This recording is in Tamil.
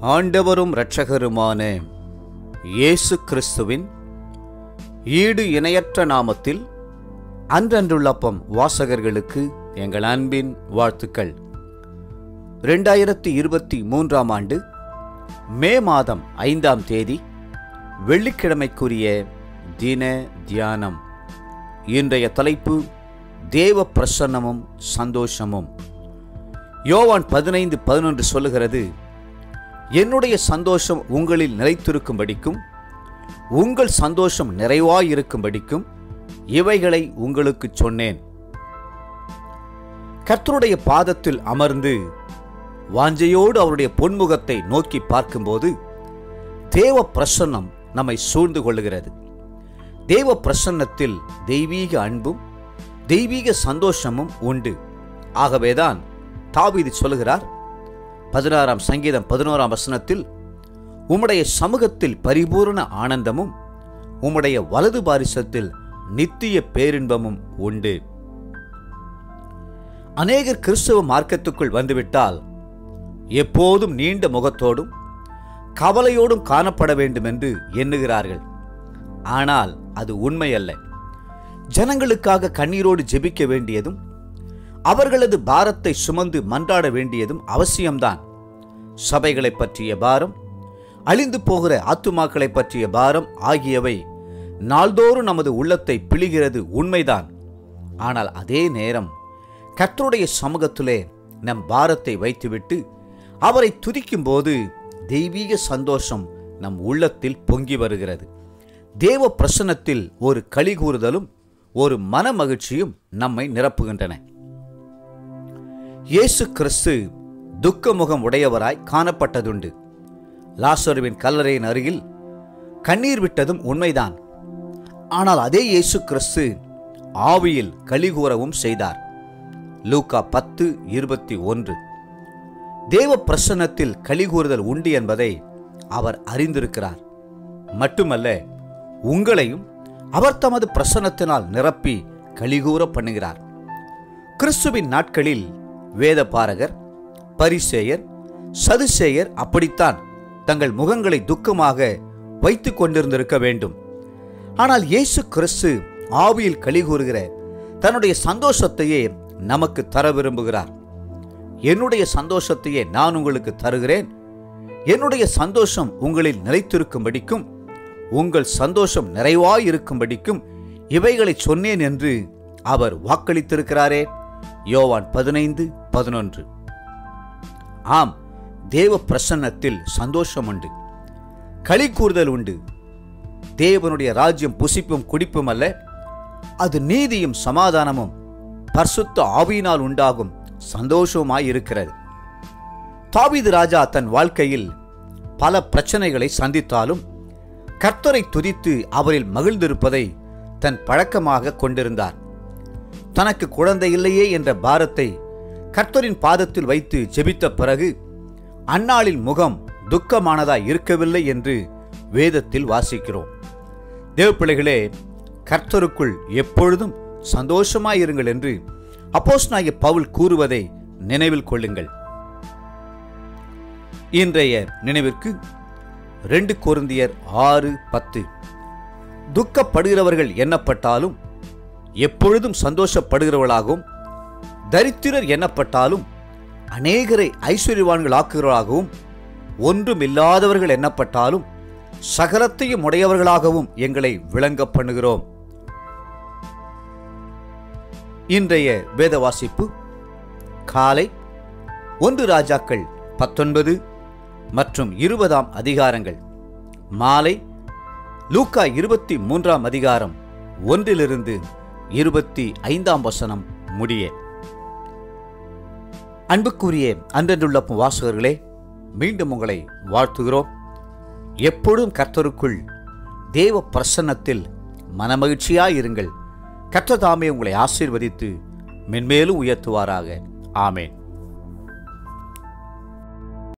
ஆண்டவரும் இரட்சகருமான இயேசு கிறிஸ்துவின் ஈடு இணையற்ற நாமத்தில் அன்றன்றுள்ளப்பம் வாசகர்களுக்கு எங்கள் அன்பின் வாழ்த்துக்கள் ரெண்டாயிரத்தி இருபத்தி மூன்றாம் ஆண்டு மே மாதம் ஐந்தாம் தேதி வெள்ளிக்கிழமைக்குரிய தின தியானம் இன்றைய தலைப்பு தேவ பிரசன்னமும் சந்தோஷமும் யோவான் பதினைந்து பதினொன்று சொல்லுகிறது என்னுடைய சந்தோஷம் உங்களில் நிலைத்திருக்கும்படிக்கும் உங்கள் சந்தோஷம் நிறைவாயிருக்கும்படிக்கும் இவைகளை உங்களுக்கு சொன்னேன் கர்த்தருடைய பாதத்தில் அமர்ந்து வாஞ்சையோடு அவருடைய பொன்முகத்தை நோக்கி பார்க்கும்போது தேவ பிரசன்னம் நம்மை சூழ்ந்து கொள்ளுகிறது தேவ பிரசன்னத்தில் தெய்வீக அன்பும் தெய்வீக சந்தோஷமும் உண்டு ஆகவேதான் தாவீது சொல்லுகிறார் பதினாறாம் சங்கீதம் பதினோராம் வசனத்தில் உம்முடைய சமூகத்தில் பரிபூரண ஆனந்தமும் உம்முடைய வலது பாரிசத்தில் நித்திய பேரின்பமும் உண்டு அநேகர் கிறிஸ்தவ மார்க்கத்துக்குள் வந்துவிட்டால் எப்போதும் நீண்ட முகத்தோடும் கவலையோடும் காணப்பட வேண்டும் என்று எண்ணுகிறார்கள் ஆனால் அது உண்மையல்ல ஜனங்களுக்காக கண்ணீரோடு ஜெபிக்க வேண்டியதும் அவர்களது பாரத்தை சுமந்து மன்றாட வேண்டியதும் அவசியம்தான் சபைகளை பற்றிய பாரம் அழிந்து போகிற ஆத்துமாக்களை பற்றிய பாரம் ஆகியவை நாள்தோறும் நமது உள்ளத்தை பிழிகிறது உண்மைதான் ஆனால் அதே நேரம் கர்த்தருடைய சமூகத்திலே நம் பாரத்தை வைத்துவிட்டு அவரை துதிக்கும்போது தெய்வீக சந்தோஷம் நம் உள்ளத்தில் பொங்கி வருகிறது தேவ பிரசன்னத்தில் ஒரு களி கூறுதலும் ஒரு மன மகிழ்ச்சியும் நம்மை நிரப்புகின்றன இயேசு கிறிஸ்து துக்க முகம் உடையவராய் காணப்பட்டதுண்டு லாசருவின் கல்லறையின் அருகில் கண்ணீர் விட்டதும் உண்மைதான் ஆனால் அதே இயேசு கிறிஸ்து ஆவியில் களி கூறவும் செய்தார் லூக்கா பத்து இருபத்தி ஒன்று தேவ பிரசன்னத்தில் களி கூறுதல் உண்டு என்பதை அவர் அறிந்திருக்கிறார் மட்டுமல்ல உங்களையும் அவர் தமது பிரசன்னத்தினால் நிரப்பி கலிகூற பண்ணுகிறார் கிறிஸ்துவின் நாட்களில் வேத பாரகர் பரிசேயர் சதுசேயர் அப்படித்தான் தங்கள் முகங்களை துக்கமாக வைத்துக் கொண்டிருந்திருக்க வேண்டும் ஆனால் இயேசு கிறிஸ்து ஆவியில் கலிகூறுகிற தன்னுடைய சந்தோஷத்தையே நமக்கு தர விரும்புகிறார் என்னுடைய சந்தோஷத்தையே நான் உங்களுக்கு தருகிறேன் என்னுடைய சந்தோஷம் உங்களில் நிலைத்திருக்கும்படிக்கும் உங்கள் சந்தோஷம் நிறைவாயிருக்கும்படிக்கும் இவைகளை சொன்னேன் என்று அவர் வாக்களித்திருக்கிறாரே யோவான் பதினைந்து பதினொன்று ஆம் தேவ பிரசன்னத்தில் சந்தோஷம் உண்டு களி கூறுதல் உண்டு தேவனுடைய ராஜ்யம் புசிப்பும் குடிப்பும் அல்ல அது நீதியும் சமாதானமும் பரிசுத்த ஆவியினால் உண்டாகும் சந்தோஷமாய் இருக்கிறது தாவீது ராஜா தன் வாழ்க்கையில் பல பிரச்சனைகளை சந்தித்தாலும் கர்த்தரை துதித்து அவரில் மகிழ்ந்திருப்பதை தன் பழக்கமாக கொண்டிருந்தார் தனக்கு குழந்தை இல்லையே என்ற பாரத்தை கர்த்தரின் பாதத்தில் வைத்து ஜெபித்த பிறகு அந்நாளில் முகம் துக்கமானதாய் இருக்கவில்லை என்று வேதத்தில் வாசிக்கிறோம் தேவப்பிள்ளைகளே கர்த்தருக்குள் எப்பொழுதும் சந்தோஷமாயிருங்கள் என்று அப்போஸ்நாய பவுல் கூறுவதை நினைவில் கொள்ளுங்கள் இன்றைய நினைவிற்கு ரெண்டு கொருந்தியர் ஆறு பத்து துக்கப்படுகிறவர்கள் எண்ணப்பட்டாலும் எப்பொழுதும் சந்தோஷப்படுகிறவர்களாகவும் தரித்திரர் எண்ணப்பட்டாலும் அநேகரை ஐஸ்வர்யவான்கள் ஆக்குகிறவர்களாகவும் ஒன்றும் இல்லாதவர்கள் எண்ணப்பட்டாலும் சகலத்தையும் உடையவர்களாகவும் எங்களை விளங்க பண்ணுகிறோம் இன்றைய வேத வாசிப்பு காலை ஒன்று ராஜாக்கள் பத்தொன்பது மற்றும் இருபதாம் அதிகாரங்கள் மாலை லூக்கா இருபத்தி மூன்றாம் அதிகாரம் ஒன்றிலிருந்து இருபத்தி ஐந்தாம் வசனம் முடிய அன்புக்குரிய அன்றென்றுள்ள வாசகர்களே மீண்டும் உங்களை வாழ்த்துகிறோம் எப்பொழுதும் கர்த்தருக்குள் தேவ பிரசன்னத்தில் மனமகிழ்ச்சியாயிருங்கள் கர்த்தர் தாமே உங்களை ஆசீர்வதித்து மென்மேலும் உயர்த்துவாராக ஆமேன்